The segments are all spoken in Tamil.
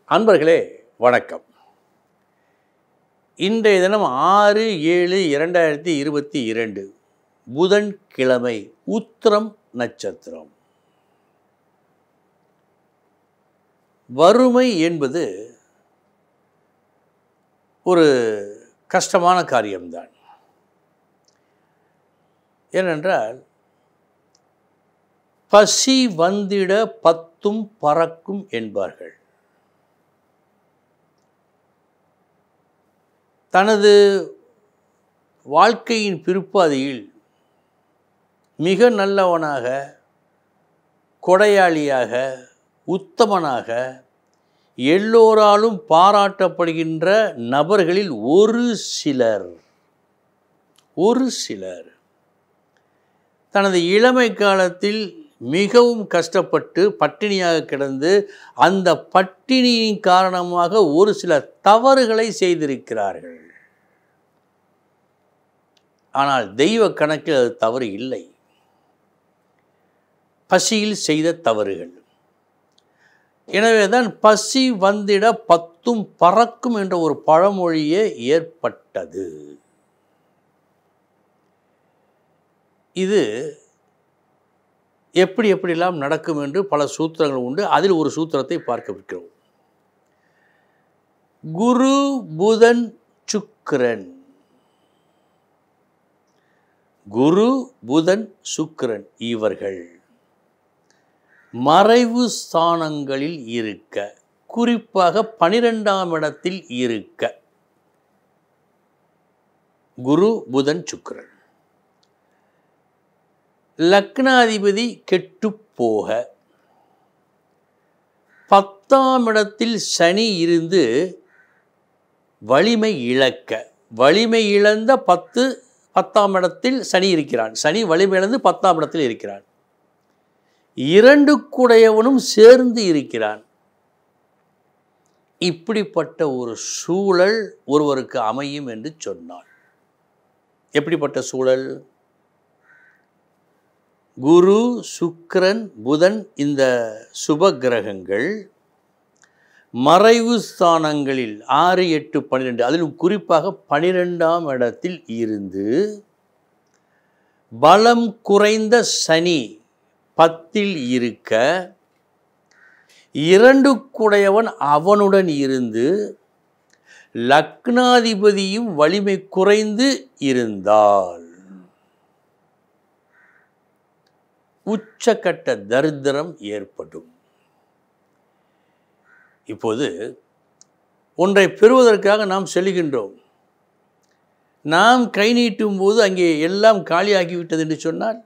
அன்பர்களே வணக்கம் இன்றைய தினம் ஆறு ஏழு இரண்டாயிரத்தி இருபத்தி இரண்டு புதன்கிழமை உத்திரம் நட்சத்திரம் வறுமை என்பது ஒரு கஷ்டமான காரியம்தான் ஏனென்றால் பசி வந்திட பத்தும் பறக்கும் என்பார்கள் தனது வாழ்க்கையின் பிற்பாதையில் மிக நல்லவனாக கொடையாளியாக உத்தமனாக எல்லோராலும் பாராட்டப்படுகின்ற நபர்களில் ஒரு சிலர் ஒரு சிலர் தனது இளமை காலத்தில் மிகவும் கஷ்டப்பட்டு பட்டினியாக கிடந்து அந்த பட்டினியின் காரணமாக ஒரு சில தவறுகளை செய்திருக்கிறார்கள் ஆனால் தெய்வ கணக்கில் அது தவறு இல்லை பசியில் செய்த தவறுகள் எனவே தான் பசி வந்திட பத்தும் பறக்கும் என்ற ஒரு பழமொழியே ஏற்பட்டது இது எப்படி எப்படிலாம் நடக்கும் என்று பல சூத்திரங்கள் உண்டு அதில் ஒரு சூத்திரத்தை பார்க்க குரு புதன் சுக்கிரன் குரு புதன் சுக்கிரன் இவர்கள் மறைவு ஸ்தானங்களில் இருக்க குறிப்பாக பனிரெண்டாம் இடத்தில் இருக்க குரு புதன் சுக்கிரன் லக்னாதிபதி கெட்டுப்போக பத்தாம் இடத்தில் சனி இருந்து வலிமை இழக்க வலிமை இழந்த பத்து பத்தாம் இடத்தில் சனி இருக்கிறான் சனி வலிமை இழந்து பத்தாம் இடத்தில் இருக்கிறான் இரண்டு குடையவனும் சேர்ந்து இருக்கிறான் இப்படிப்பட்ட ஒரு சூழல் ஒருவருக்கு அமையும் என்று சொன்னான் எப்படிப்பட்ட சூழல் குரு சுக்கிரன் புதன் இந்த சுப கிரகங்கள் மறைவு ஸ்தானங்களில் ஆறு எட்டு பன்னிரெண்டு அதிலும் குறிப்பாக பனிரெண்டாம் இடத்தில் இருந்து பலம் குறைந்த சனி பத்தில் இருக்க இரண்டு குடையவன் அவனுடன் இருந்து லக்னாதிபதியும் வலிமை குறைந்து இருந்தால் உச்சக்கட்ட தரித்திரம் ஏற்படும் இப்போது ஒன்றை பெறுவதற்காக நாம் செல்கின்றோம் நாம் கை நீட்டும் போது அங்கே எல்லாம் காலியாகிவிட்டது என்று சொன்னால்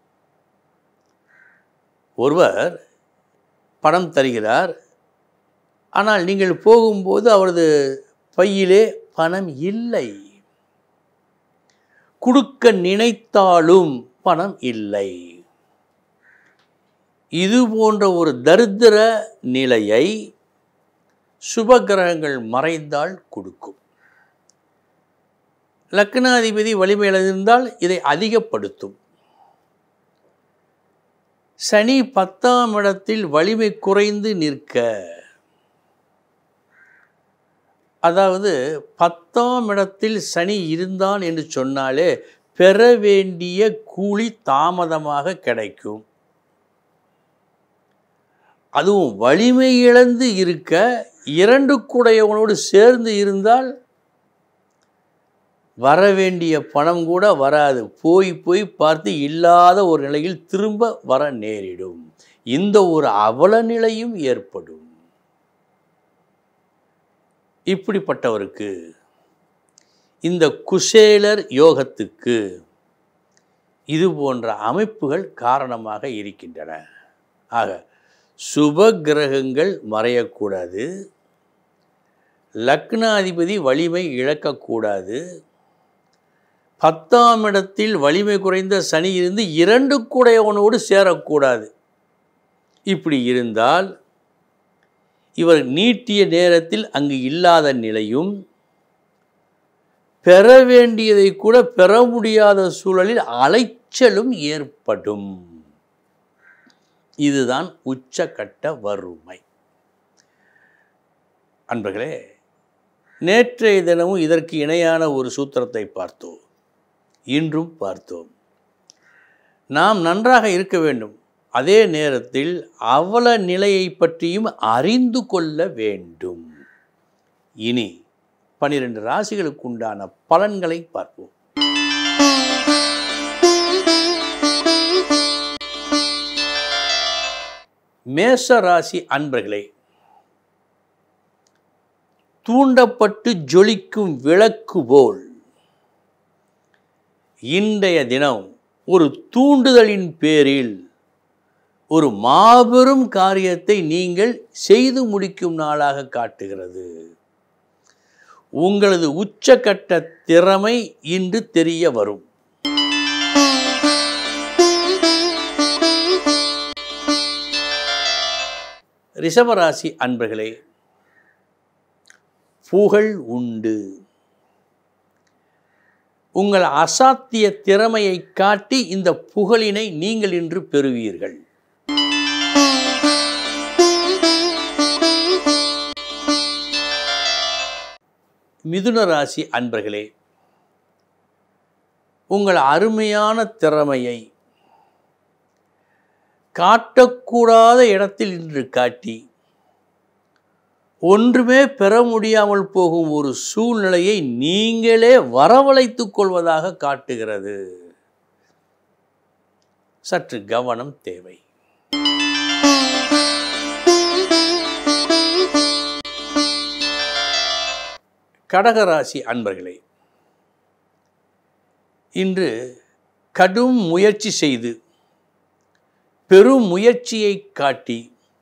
ஒருவர் பணம் தருகிறார் ஆனால் நீங்கள் போகும்போது அவரது பையிலே பணம் இல்லை கொடுக்க நினைத்தாலும் பணம் இல்லை இது போன்ற ஒரு தரித்திர நிலையை சுபகிரகங்கள் மறைந்தால் கொடுக்கும் லக்னாதிபதி வலிமையிழந்திருந்தால் இதை அதிகப்படுத்தும் சனி பத்தாம் இடத்தில் வலிமை குறைந்து நிற்க அதாவது பத்தாம் இடத்தில் சனி இருந்தான் என்று சொன்னாலே பெற வேண்டிய கூலி தாமதமாக கிடைக்கும் அதுவும் வலிமை இழந்து இருக்க இரண்டு கூடையவனோடு சேர்ந்து இருந்தால் வர வேண்டிய பணம் கூட வராது போய் போய் பார்த்து இல்லாத ஒரு நிலையில் திரும்ப வர நேரிடும் இந்த ஒரு அவல நிலையும் ஏற்படும் இப்படிப்பட்டவருக்கு இந்த குசேலர் யோகத்துக்கு இது போன்ற அமைப்புகள் காரணமாக இருக்கின்றன ஆக சுப கிரகங்கள் மறையக்கூடாது லக்னாதிபதி வலிமை இழக்கக்கூடாது பத்தாம் இடத்தில் வலிமை குறைந்த சனி இருந்து இரண்டு குடையவனோடு சேரக்கூடாது இப்படி இருந்தால் இவர் நீட்டிய நேரத்தில் அங்கு இல்லாத நிலையும் பெற வேண்டியதை கூட பெற முடியாத சூழலில் அலைச்சலும் ஏற்படும் இதுதான் உச்சக்கட்ட வறுமை அன்பர்களே நேற்றைய தினமும் இதற்கு இணையான ஒரு சூத்திரத்தை பார்த்தோம் இன்றும் பார்த்தோம் நாம் நன்றாக இருக்க வேண்டும் அதே நேரத்தில் அவல நிலையை பற்றியும் அறிந்து கொள்ள வேண்டும் இனி பனிரெண்டு ராசிகளுக்கு உண்டான பலன்களை பார்ப்போம் மேச ராசி அன்பர்களே தூண்டப்பட்டு ஜொலிக்கும் விளக்கு போல் இன்றைய தினம் ஒரு தூண்டுதலின் பேரில் ஒரு மாபெரும் காரியத்தை நீங்கள் செய்து முடிக்கும் நாளாக காட்டுகிறது உங்களது உச்சக்கட்ட திறமை இன்று தெரிய வரும் ரிஷபராசி அன்பர்களே புகழ் உண்டு உங்கள் அசாத்திய திறமையை காட்டி இந்த புகழினை நீங்கள் இன்று பெறுவீர்கள் மிதுன ராசி அன்பர்களே உங்கள் அருமையான திறமையை காட்டக்கூடாத இடத்தில் இன்று காட்டி ஒன்றுமே பெற முடியாமல் போகும் ஒரு சூழ்நிலையை நீங்களே வரவழைத்துக் கொள்வதாக காட்டுகிறது சற்று கவனம் தேவை கடகராசி அன்பர்களே இன்று கடும் முயற்சி செய்து பெரும் முயற்சியை காட்டி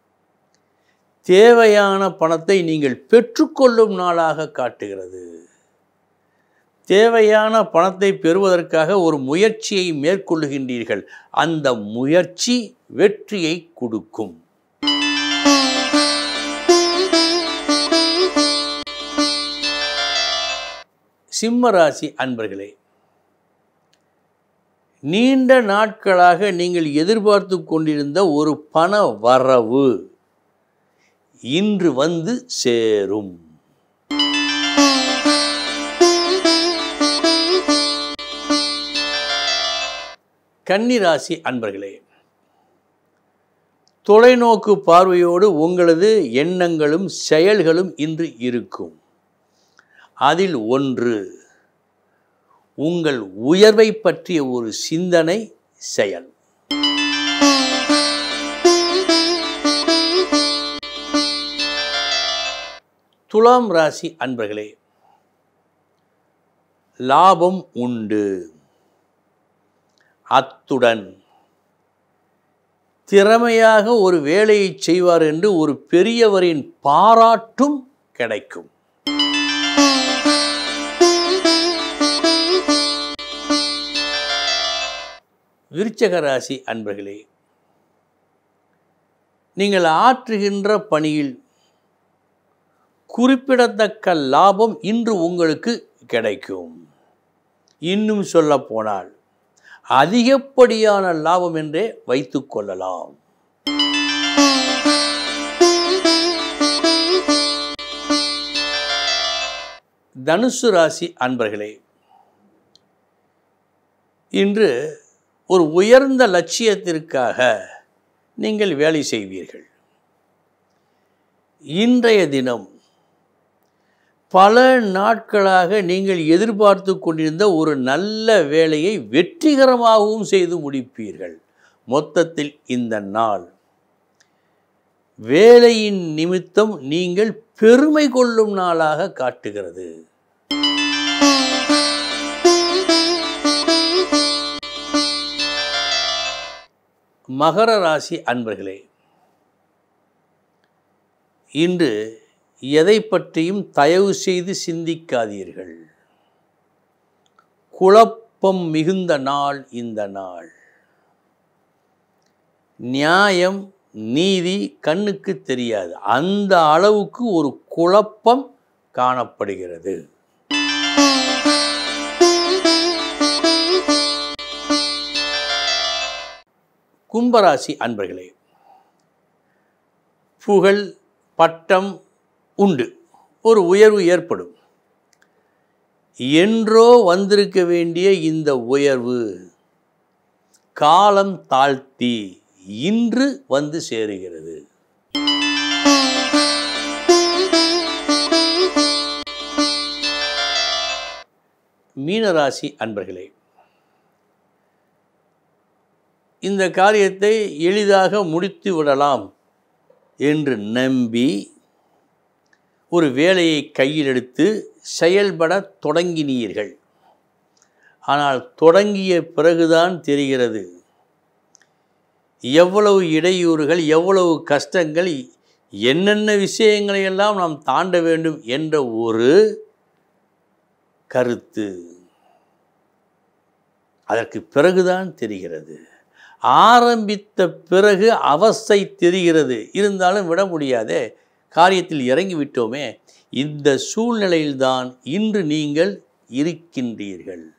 தேவையான பணத்தை நீங்கள் பெற்றுக்கொள்ளும் நாளாக காட்டுகிறது தேவையான பணத்தை பெறுவதற்காக ஒரு முயற்சியை மேற்கொள்ளுகின்றீர்கள் அந்த முயற்சி வெற்றியை கொடுக்கும் சிம்மராசி அன்பர்களே நீண்ட நாட்களாக நீங்கள் எதிர்பார்த்து கொண்டிருந்த ஒரு பண வரவு இன்று வந்து சேரும் கன்னிராசி அன்பர்களே தொலைநோக்கு பார்வையோடு உங்களது எண்ணங்களும் செயல்களும் இன்று இருக்கும் அதில் ஒன்று உங்கள் உயர்வை பற்றிய ஒரு சிந்தனை செயல் துலாம் ராசி அன்பர்களே லாபம் உண்டு அத்துடன் திறமையாக ஒரு வேலையை செய்வார் என்று ஒரு பெரியவரின் பாராட்டும் கிடைக்கும் விருச்சக ராசி அன்பர்களே நீங்கள் ஆற்றுகின்ற பணியில் குறிப்பிடத்தக்க லாபம் இன்று உங்களுக்கு கிடைக்கும் இன்னும் சொல்ல போனால் அதிகப்படியான லாபம் என்றே வைத்துக் கொள்ளலாம் தனுசு ராசி அன்பர்களே இன்று ஒரு உயர்ந்த லட்சியத்திற்காக நீங்கள் வேலை செய்வீர்கள் இன்றைய தினம் பல நாட்களாக நீங்கள் எதிர்பார்த்து கொண்டிருந்த ஒரு நல்ல வேலையை வெற்றிகரமாகவும் செய்து முடிப்பீர்கள் மொத்தத்தில் இந்த நாள் வேலையின் நிமித்தம் நீங்கள் பெருமை கொள்ளும் நாளாக காட்டுகிறது மகர ராசி அன்பர்களே இன்று எதை பற்றியும் தயவு செய்து சிந்திக்காதீர்கள் குழப்பம் மிகுந்த நாள் இந்த நாள் நியாயம் நீதி கண்ணுக்கு தெரியாது அந்த அளவுக்கு ஒரு குழப்பம் காணப்படுகிறது கும்பராசி அன்பர்களே புகழ் பட்டம் உண்டு ஒரு உயர்வு ஏற்படும் என்றோ வந்திருக்க வேண்டிய இந்த உயர்வு காலம் தாழ்த்தி இன்று வந்து சேருகிறது மீனராசி அன்பர்களே இந்த காரியத்தை எளிதாக முடித்து விடலாம் என்று நம்பி ஒரு வேலையை கையில் எடுத்து செயல்பட தொடங்கினீர்கள் ஆனால் தொடங்கிய பிறகுதான் தெரிகிறது எவ்வளவு இடையூறுகள் எவ்வளவு கஷ்டங்கள் என்னென்ன விஷயங்களை எல்லாம் நாம் தாண்ட வேண்டும் என்ற ஒரு கருத்து அதற்கு பிறகுதான் தெரிகிறது ஆரம்பித்த பிறகு அவஸ்தை தெரிகிறது இருந்தாலும் விட முடியாதே காரியத்தில் இறங்கி விட்டோமே இந்த சூழ்நிலையில்தான் இன்று நீங்கள் இருக்கின்றீர்கள்